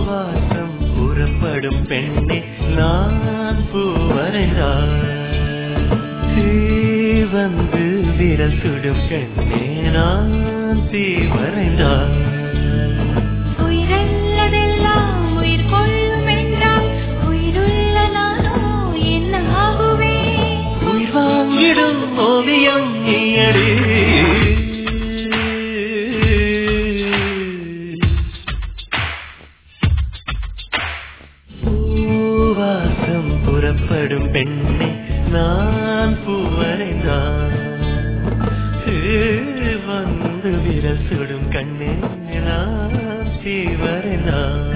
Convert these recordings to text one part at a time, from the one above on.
பூவாசம் புறப்படும் பெண்ணே நான் பூவரைந்தார் தீ வந்து விரல் சுடும் பெண்ணே நான் தீ வரைந்தார் உயிரல்லதெல்லாம் உயிர் கொள்ளும் என்றால் உயிருள்ள நானோ என்ன ஆகுவேன் உயிர் வாங்கிடும் ஓவியம் நீயடி பூவாசம் புறப்படும் பெண்ணே நான் பூவரைந்தான் வந்து விரல் சுடும் கண்ணே நான் தீவரைந்தான்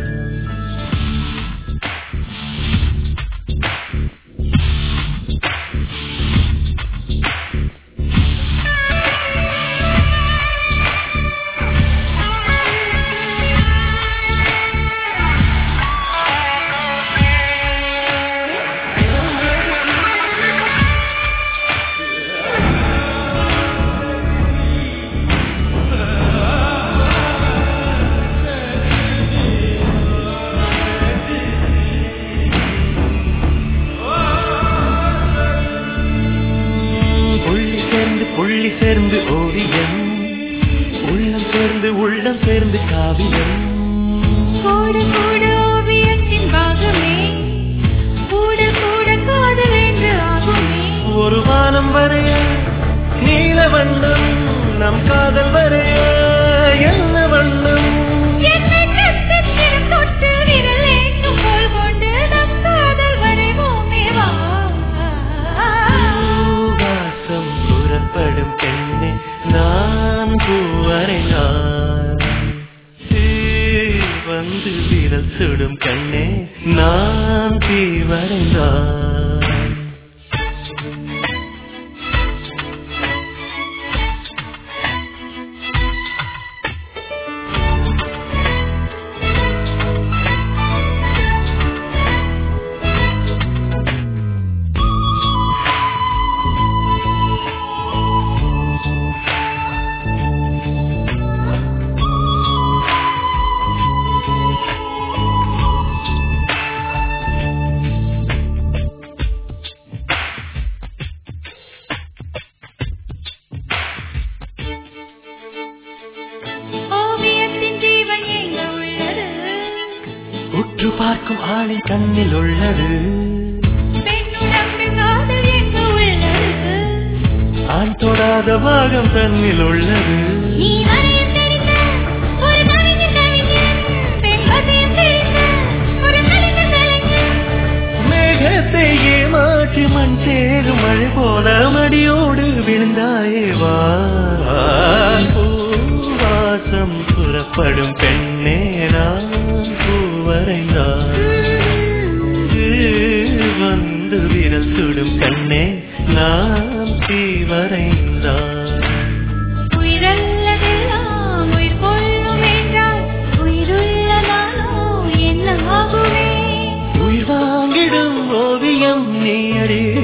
புள்ளி சேர்ந்து புள்ளி சேர்ந்து ஓவியம் உள்ளம் சேர்ந்து உள்ளம் சேர்ந்து காவியம் கூட கூட ஓவியத்தின் பாகமே கூட கூட காதல் என்று ஆகுமே ஒரு வானம் வரைய நீல வண்ணம் நம் காதல் வரைய என்ன வண்ணம் என்னை நட்சத்திரம் தொட்டு விரல் ஏற்றும் போல் கொண்டு நம் காதல் வரைவோமே வா பூவாசம் புறப்படும் பெண்ணே நான் பூவரைந்தான் வந்து விரல் சுடும் கண்ணே நான் தீவரைந்தான் ஓவியத்தின் ஜீவன் எங்க உள்ளது உற்று பார்க்கும் ஆளின் கண்ணில் உள்ளது பெண்ணுடம்பில் காதல் எங்க உள்ளது ஆண் தொடாத பாகம் தன்னில் உள்ளது நீ வரைய தெரிந்த ஒரு கவிஞர் கவிஞர் பெண் வசியம் தெரிந்த ஒரு கலைஞர் கலைஞர் மேகத்தை ஏமாற்றி மண் சேரும் மழை போல மடியோடு விழுந்தாயே வா பூவாசம் புறப்படும் பெண்ணே நான் பூவரைந்தான் வந்து விரல் சுடும் கண்ணே நான் தீவரைந்தான் உயிரல்லதெல்லாம் உயிர் கொள்ளும் என்றால் உயிருள்ள நானோ என்ன ஆகுவேன் உயிர் வாங்கிடும் ஓவியம் நீ அடி